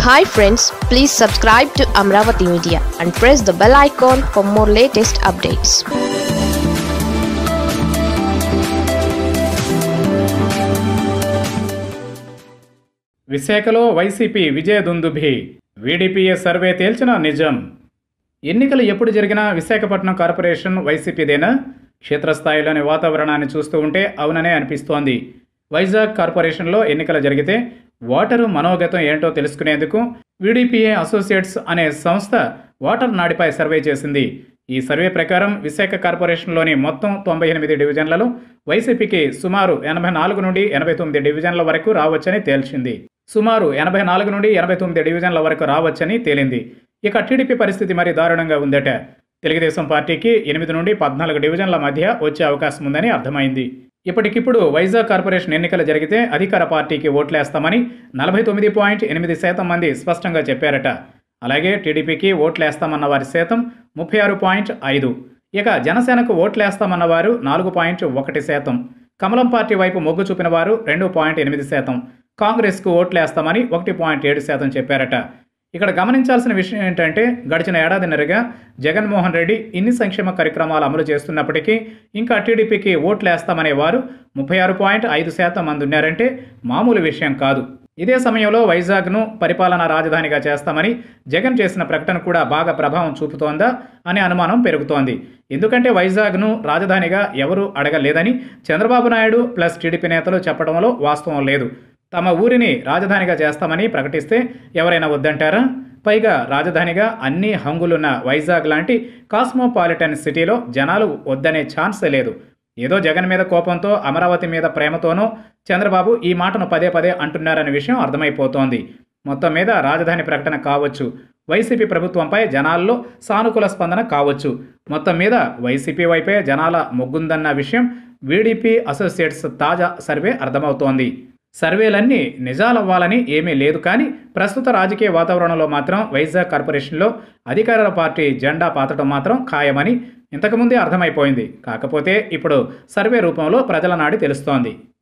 hi friends please subscribe to Amaravati media and press the bell icon for more latest updates విశాఖలో YCP విజయదుందుభి VDPA survey తేల్చిన నిజం ఎన్నికలు ఎప్పుడు జరిగినా విశాఖపట్నం కార్పొరేషన్ వైసీపీదేనా క్షేత్రస్థాయిలోని వాతావరణాన్ని చూస్తూ ఉంటే అవుననే అనిపిస్తోంది వైజాగ్ కార్పొరేషన్లో ఎన్నికలు జరిగితే ఓటరు మనోగతం ఏంటో తెలుసుకునేందుకు వీడీపీఏ అసోసియేట్స్ అనే సంస్థ ఓటర్ నాడిపై సర్వే చేసింది ఈ సర్వే ప్రకారం విశాఖ కార్పొరేషన్లోని మొత్తం తొంభై ఎనిమిది డివిజన్లలో వైసీపీకి సుమారు ఎనభై నాలుగు నుండి ఎనభై తొమ్మిది డివిజన్ల వరకు రావచ్చని తేల్చింది సుమారు ఎనభై నాలుగు నుండి ఎనభై తొమ్మిది డివిజన్ల వరకు రావచ్చని తేలింది ఇక టీడీపీ పరిస్థితి మరి దారుణంగా ఉందట తెలుగుదేశం పార్టీకి ఎనిమిది నుండి పద్నాలుగు డివిజన్ల మధ్య వచ్చే అవకాశం ఉందని అర్థమైంది ఇప్పటికిప్పుడు వైజాగ్ కార్పొరేషన్ ఎన్నికలు జరిగితే అధికార పార్టీకి ఓట్లేస్తామని నలభై తొమ్మిది పాయింట్ ఎనిమిది శాతం మంది స్పష్టంగా చెప్పారట అలాగే టీడీపీకి ఓట్లేస్తామన్న వారి శాతం ముప్పై ఆరు పాయింట్ ఐదు ఇక జనసేనకు ఓట్లేస్తామన్న వారు నాలుగు పాయింట్ ఒకటి శాతం కమలం పార్టీ వైపు మొగ్గు చూపిన వారు రెండు పాయింట్ ఎనిమిది శాతం కాంగ్రెస్కు ఓట్లేస్తామని ఒకటి పాయింట్ ఏడు శాతం చెప్పారట ఇక్కడ గమనించాల్సిన విషయం ఏంటంటే గడిచిన ఏడాదిన్నరగా జగన్మోహన్ రెడ్డి ఇన్ని సంక్షేమ కార్యక్రమాలు అమలు చేస్తున్నప్పటికీ ఇంకా టీడీపీకి ఓట్లేస్తామనే వారు ముప్పై ఆరు పాయింట్ ఐదు శాతం మంది ఉన్నారంటే మామూలు విషయం కాదు ఇదే సమయంలో వైజాగ్ను పరిపాలనా రాజధానిగా చేస్తామని జగన్ చేసిన ప్రకటన కూడా బాగా ప్రభావం చూపుతోందా అనే అనుమానం పెరుగుతోంది ఎందుకంటే వైజాగ్ను రాజధానిగా ఎవరూ అడగలేదని చంద్రబాబు నాయుడు ప్లస్ టీడీపీ నేతలు చెప్పడంలో వాస్తవం లేదు తమ ఊరిని రాజధానిగా చేస్తామని ప్రకటిస్తే ఎవరైనా వద్దంటారా పైగా రాజధానిగా అన్ని హంగులున్న వైజాగ్ లాంటి కాస్మోపాలిటన్ సిటీలో జనాలు వద్దనే ఛాన్సే లేదు ఏదో జగన్ మీద కోపంతో అమరావతి మీద ప్రేమతోనో చంద్రబాబు ఈ మాటను పదే పదే అంటున్నారనే విషయం అర్థమైపోతోంది మొత్తం మీద రాజధాని ప్రకటన కావచ్చు వైసీపీ ప్రభుత్వంపై జనాల్లో సానుకూల స్పందన కావచ్చు మొత్తం మీద వైసీపీ వైపే జనాల మొగ్గుందన్న విషయం వీడీపీ అసోసియేట్స్ తాజా సర్వే అర్థమవుతోంది సర్వేలన్నీ నిజాలవ్వాలని ఏమీ లేదు కానీ ప్రస్తుత రాజకీయ వాతావరణంలో మాత్రం వైజాగ్ కార్పొరేషన్లో అధికార పార్టీ జెండా పాతడం మాత్రం ఖాయమని ఇంతకుముందే అర్థమైపోయింది కాకపోతే ఇప్పుడు సర్వే రూపంలో ప్రజల నాడి తెలుస్తోంది